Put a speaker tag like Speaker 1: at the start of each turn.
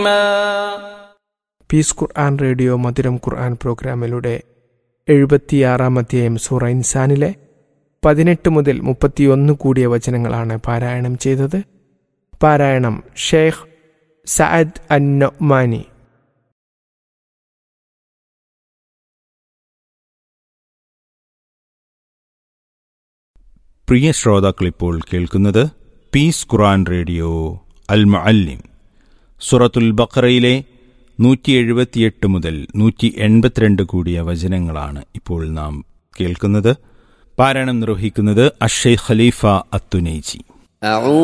Speaker 1: piece ഖുർആൻ radio മധുരം ഖുർആൻ പ്രോഗ്രാമിലൂടെ എഴുപത്തിയാറാം അധ്യായം സൂറ ഇൻസാനിലെ പതിനെട്ട് മുതൽ മുപ്പത്തിയൊന്ന് കൂടിയ വചനങ്ങളാണ് പാരായണം ചെയ്തത് പാരായണം ഷെയ്ഖ് സഅദ് അൻ നൊമാനി
Speaker 2: പ്രിയ ശ്രോതാക്കളിപ്പോൾ കേൾക്കുന്നത് പീസ് ഖുറാൻ റേഡിയോ അൽ മുഅല്ലിം സുറത്തുൽ ബഖറയിലെ നൂറ്റി എഴുപത്തിയെട്ട് മുതൽ നൂറ്റി എൺപത്തിരണ്ട് കൂടിയ വചനങ്ങളാണ് ഇപ്പോൾ നാം കേൾക്കുന്നത് പാരായണം നിർവഹിക്കുന്നത് അഷയ് ഖലീഫ അത്തുനൈജി